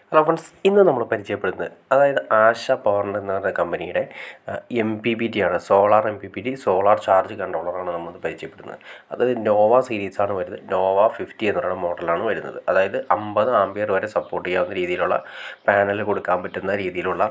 hello friends ഇന്ന് നമ്മൾ പരിചയപ്പെടുന്നത് അതായത് ആശ പവർ എന്ന് പറയുന്ന കമ്പനിയുടെ എം പി പി ടി ആണ് solar M P P T solar charge കൺട്രോളറാണ് നമ്മൾ പരിചയപ്പെടുന്നത് അത് നോവ സീരീസാണ് വരുന്നത് നോവ ഫിഫ്റ്റി എന്ന് പറയുന്ന മോഡലാണ് വരുന്നത് അതായത് അമ്പത് ആംബിയർ വരെ സപ്പോർട്ട് ചെയ്യാവുന്ന രീതിയിലുള്ള പാനൽ കൊടുക്കാൻ പറ്റുന്ന രീതിയിലുള്ള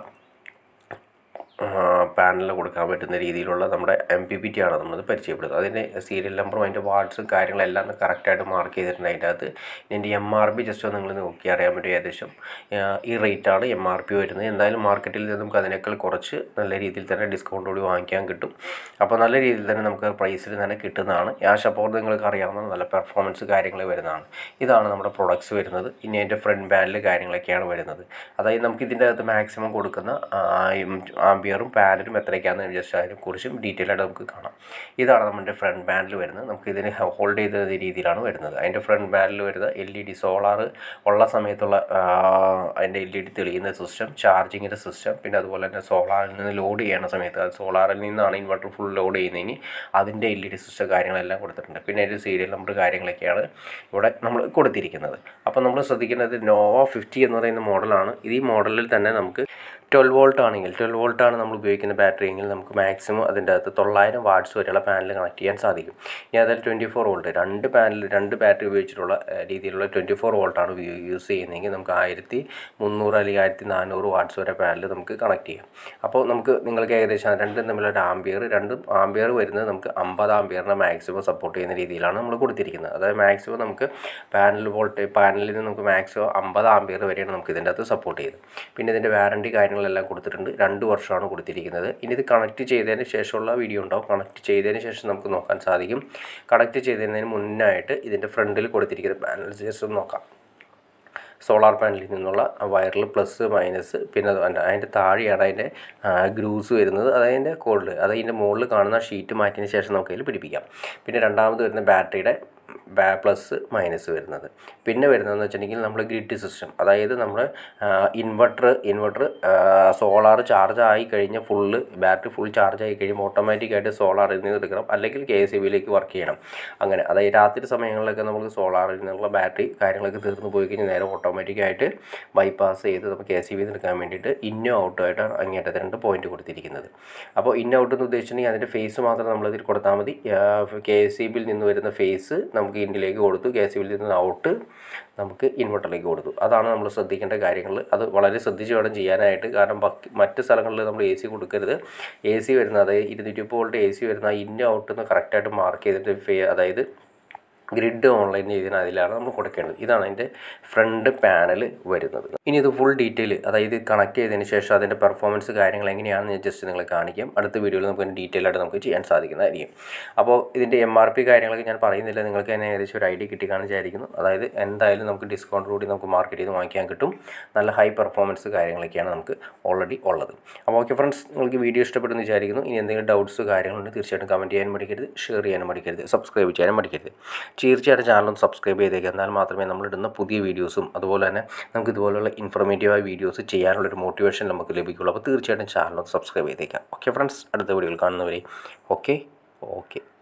പാനലിൽ കൊടുക്കാൻ പറ്റുന്ന രീതിയിലുള്ള നമ്മുടെ എം പി പി ടി ആണ് നമ്മൾ പരിചയപ്പെടുന്നത് അതിൻ്റെ സീരിയൽ നമ്പറും അതിൻ്റെ വാർഡ്സും കാര്യങ്ങളെല്ലാം കറക്റ്റായിട്ട് മാർക്ക് ചെയ്തിട്ടുണ്ട് അതിൻ്റെ അകത്ത് ഇതിൻ്റെ എം ആർ പി ജസ്റ്റ് ഒന്ന് നിങ്ങൾ നോക്കി അറിയാൻ പറ്റും ഏകദേശം ഈ റേറ്റാണ് എം ആർ പി വരുന്നത് എന്തായാലും മാർക്കറ്റിൽ നിന്ന് നമുക്ക് അതിനേക്കാൾ കുറച്ച് നല്ല രീതിയിൽ തന്നെ ഡിസ്കൗണ്ട് കൂടി വാങ്ങിക്കാൻ കിട്ടും അപ്പോൾ നല്ല രീതിയിൽ തന്നെ നമുക്ക് പ്രൈസിൽ തന്നെ കിട്ടുന്നതാണ് ആ ഷപ്പോർട്ട് നിങ്ങൾക്ക് അറിയാവുന്ന നല്ല പെർഫോമൻസ് കാര്യങ്ങൾ വരുന്നതാണ് ഇതാണ് നമ്മുടെ പ്രൊഡക്ട്സ് വരുന്നത് ഇനി അതിൻ്റെ ഫ്രണ്ട് ബാനിൽ കാര്യങ്ങളൊക്കെയാണ് വരുന്നത് അതായത് നമുക്ക് ഇതിൻ്റെ അകത്ത് മാക്സിമം കൊടുക്കുന്ന ആംബിയറും പാനലും എത്രയൊക്കെയാണെന്ന് ജസ്റ്റ് അതിനെക്കുറിച്ചും ഡീറ്റെയിൽ ആയിട്ട് നമുക്ക് കാണാം ഇതാണ് നമ്മുടെ ഫ്രണ്ട് ബാനിൽ വരുന്നത് നമുക്ക് ഇതിന് ഹോൾഡ് ചെയ്ത രീതിയിലാണ് വരുന്നത് അതിൻ്റെ ഫ്രണ്ട് ബാനിൽ വരുന്ന എൽ ഇ ഡി സോളാർ ഉള്ള സമയത്തുള്ള അതിൻ്റെ എൽ ഇ ഡി തെളിയുന്ന സിസ്റ്റം ചാർജിങ്ങിൻ്റെ സിസ്റ്റം പിന്നെ അതുപോലെ തന്നെ സോളാറിൽ നിന്ന് ലോഡ് ചെയ്യുന്ന സമയത്ത് അത് സോളാറിൽ നിന്നാണ് ഇൻവെർട്ടർ ഫുൾ ലോഡ് ചെയ്യുന്നതിന് അതിൻ്റെ എൽ ഇ ഡി സിസ്റ്റം കാര്യങ്ങളെല്ലാം കൊടുത്തിട്ടുണ്ട് പിന്നെ അതിൻ്റെ സീരിയൽ നമ്പർ കാര്യങ്ങളൊക്കെയാണ് ഇവിടെ നമ്മൾ കൊടുത്തിരിക്കുന്നത് അപ്പോൾ നമ്മൾ ശ്രദ്ധിക്കേണ്ടത് നോവ ഫിഫ്റ്റി എന്ന് പറയുന്ന മോഡലാണ് ഈ മോഡലിൽ തന്നെ നമുക്ക് ട്വൽവ് വോൾട്ട് ആണെങ്കിൽ ട്വൽവ് വോൾട്ട് ആണ് നമ്മൾ ഉപയോഗിക്കുന്ന ബാറ്ററി എങ്കിൽ നമുക്ക് മാക്സിമം അതിൻ്റെ അകത്ത് തൊള്ളായിരം വാട്ട്സ് വരെയുള്ള പാനൽ കണക്ട് ചെയ്യാൻ സാധിക്കും ഇനി അതിൽ ട്വൻറ്റി ഫോർ വോൾട്ട് രണ്ട് പാനൽ രണ്ട് ബാറ്ററി ഉപയോഗിച്ചിട്ടുള്ള രീതിയിലുള്ള ട്വൻറ്റി ഫോർ വോൾട്ടാണ് യൂസ് ചെയ്യുന്നതെങ്കിൽ നമുക്ക് ആയിരത്തി മുന്നൂറ് അല്ലെങ്കിൽ ആയിരത്തി നാനൂറ് വാട്ട്സ് വരെ പാനൽ നമുക്ക് കണക്ട് ചെയ്യാം അപ്പോൾ നമുക്ക് നിങ്ങൾക്ക് ഏകദേശം രണ്ടും തമ്മിലുള്ള ഒരു ആംബിയർ രണ്ടും ആംബിയർ വരുന്നത് നമുക്ക് അമ്പത് ആംബിയറിനെ മാക്സിമം സപ്പോർട്ട് ചെയ്യുന്ന രീതിയിലാണ് നമ്മൾ കൊടുത്തിരിക്കുന്നത് അതായത് മാക്സിമം നമുക്ക് പാനൽ വോൾട്ട് പാനലിൽ നിന്ന് നമുക്ക് മാക്സിമം അമ്പത് ആംബിയർ വരെയാണ് നമുക്ക് ഇതിൻ്റെ അകത്ത് സപ്പോർട്ട് ചെയ്ത് പിന്നെ ഇതിൻ്റെ വാറണ്ടി കാര്യങ്ങളെല്ലാം കൊടുത്തിട്ടുണ്ട് രണ്ട് വർഷമാണ് കൊടുത്തിരിക്കുന്നത് ഇനി ഇത് കണക്ട് ചെയ്തതിന് ശേഷമുള്ള വീഡിയോ ഉണ്ടാവും കണക്ട് ചെയ്തതിന് ശേഷം നമുക്ക് നോക്കാൻ സാധിക്കും കണക്ട് ചെയ്തതിന് മുന്നായിട്ട് ഇതിൻ്റെ ഫ്രണ്ടിൽ കൊടുത്തിരിക്കുന്ന പാനൽ ജസ്റ്റ് ഒന്ന് നോക്കാം സോളാർ പാനലിൽ നിന്നുള്ള വയറിൽ പ്ലസ് മൈനസ് പിന്നെ അതിൻ്റെ താഴെയാണ് അതിൻ്റെ ഗ്രൂസ് വരുന്നത് അതതിൻ്റെ കോഡിൽ അത് അതിൻ്റെ മുകളിൽ കാണുന്ന ഷീറ്റ് മാറ്റിയതിന് ശേഷം നമുക്ക് അതിൽ പിടിപ്പിക്കാം പിന്നെ രണ്ടാമത് വരുന്ന ബാറ്ററിയുടെ പ്ലസ് മൈനസ് വരുന്നത് പിന്നെ വരുന്നതെന്ന് വെച്ചിട്ടുണ്ടെങ്കിൽ നമ്മൾ ഗ്രിഡ് സിസ്റ്റം അതായത് നമ്മൾ ഇൻവെർട്ടർ ഇൻവെർട്ടർ സോളാർ ചാർജ് ആയി കഴിഞ്ഞാൽ ഫുള്ള് ബാറ്ററി ഫുൾ ചാർജ് ആയി കഴിയുമ്പോൾ ഓട്ടോമാറ്റിക്കായിട്ട് സോളാറിൽ നിന്ന് എടുക്കണം അല്ലെങ്കിൽ കെ എസ് ബിയിലേക്ക് വർക്ക് ചെയ്യണം അങ്ങനെ അതായത് രാത്രി സമയങ്ങളിലൊക്കെ നമുക്ക് സോളാറിൽ നിന്നുള്ള ബാറ്ററി കാര്യങ്ങളൊക്കെ തീർന്നു പോയി കഴിഞ്ഞാൽ നേരെ ഓട്ടോമാറ്റിക്കായിട്ട് ബൈപ്പാസ് ചെയ്ത് നമുക്ക് കെ സി ബിയിൽ എടുക്കാൻ വേണ്ടിയിട്ട് ഇന്നും ഔട്ടും ആയിട്ടാണ് അങ്ങേറ്റത്തെ രണ്ട് പോയിന്റ് കൊടുത്തിരിക്കുന്നത് അപ്പോൾ ഇൻ ഔട്ട് എന്ന് ഉദ്ദേശിച്ചിട്ടുണ്ടെങ്കിൽ അതിൻ്റെ ഫേസ് മാത്രം നമ്മൾ ഇതിൽ കൊടുത്താൽ മതി കെ എസ് സി ബിയിൽ നിന്ന് വരുന്ന ഫേസ് നമുക്ക് ഇൻഡിലേക്ക് കൊടുത്തു കെ സി ബിയിൽ നിന്ന് ഔട്ട് നമുക്ക് ഇൻവെർട്ടറിലേക്ക് കൊടുത്തു അതാണ് നമ്മൾ ശ്രദ്ധിക്കേണ്ട കാര്യങ്ങൾ അത് വളരെ ശ്രദ്ധിച്ച് വേണം ചെയ്യാനായിട്ട് കാരണം മറ്റ് സ്ഥലങ്ങളിൽ നമ്മൾ എ സി കൊടുക്കരുത് എ സി വരുന്ന അതായത് ഇരുന്നൂറ്റി വോൾട്ട് എ സി വരുന്ന ഇൻ ഔട്ട് എന്ന് കറക്റ്റായിട്ട് മാർക്ക് ചെയ്തിട്ട് അതായത് ഗ്രിഡ് ഓൺലൈൻ ചെയ്തതിന് അതിലാണ് നമ്മൾ കൊടുക്കേണ്ടത് ഇതാണ് അതിൻ്റെ ഫ്രണ്ട് പാനൽ വരുന്നത് ഇനി ഇത് ഫുൾ ഡീറ്റെയിൽ അതായത് കണക്ട് ചെയ്തതിന് ശേഷം അതിൻ്റെ പെർഫോമൻസ് കാര്യങ്ങൾ എങ്ങനെയാണെന്ന് ഞാൻ ജസ്റ്റ് നിങ്ങളെ കാണിക്കാം അടുത്ത വീഡിയോയിൽ നമുക്ക് ഡീറ്റെയിൽ ആയിട്ട് നമുക്ക് ചെയ്യാൻ സാധിക്കുന്നതായിരിക്കും അപ്പോൾ ഇതിൻ്റെ എം ആർ പി കാര്യങ്ങളൊക്കെ ഞാൻ പറയുന്നില്ല നിങ്ങൾക്ക് തന്നെ ഏകദേശം ഒരു ഐഡിയ കിട്ടി കാണിച്ചായിരിക്കുന്നു അതായത് എന്തായാലും നമുക്ക് ഡിസ്കൗണ്ട് കൂടി നമുക്ക് മാർക്കറ്റിൽ നിന്ന് വാങ്ങിക്കാൻ കിട്ടും നല്ല ഹൈ പെർഫോമൻസ് കാര്യങ്ങളൊക്കെയാണ് നമുക്ക് ഓൾറെഡി ഉള്ളത് അപ്പോൾ ഓക്കെ ഫ്രണ്ട്സ് നിങ്ങൾക്ക് വീഡിയോ ഇഷ്ടപ്പെടുന്നു വിചാരിക്കുന്നു ഇനി എന്തെങ്കിലും ഡൗട്ട്സ് കാര്യങ്ങളുണ്ട് തീർച്ചയായിട്ടും കമൻറ്റ് ചെയ്യാനും മടിക്കരുത് ഷെയർ ചെയ്യാനും മടിക്കരുത് സബ്സ്ക്രൈബ് ചെയ്യാനും മടിക്കരുത് തീർച്ചയായിട്ടും ചാനലും സബ്സ്ക്രൈബ് ചെയ്തേക്കുക എന്നാൽ മാത്രമേ നമ്മളിടുന്ന പുതിയ വീഡിയോസും അതുപോലെ തന്നെ നമുക്ക് ഇതുപോലുള്ള ഇൻഫോർമേറ്റീവായ വീഡിയോസ് ചെയ്യാനുള്ളൊരു മോട്ടിവേഷൻ നമുക്ക് ലഭിക്കുള്ളൂ അപ്പോൾ തീർച്ചയായിട്ടും ചാനലും സബ്സ്ക്രൈബ് ചെയ്തേക്കാം ഓക്കെ ഫ്രണ്ട്സ് അടുത്ത വീഡിയോയിൽ കാണുന്നവരെ ഓക്കെ ഓക്കെ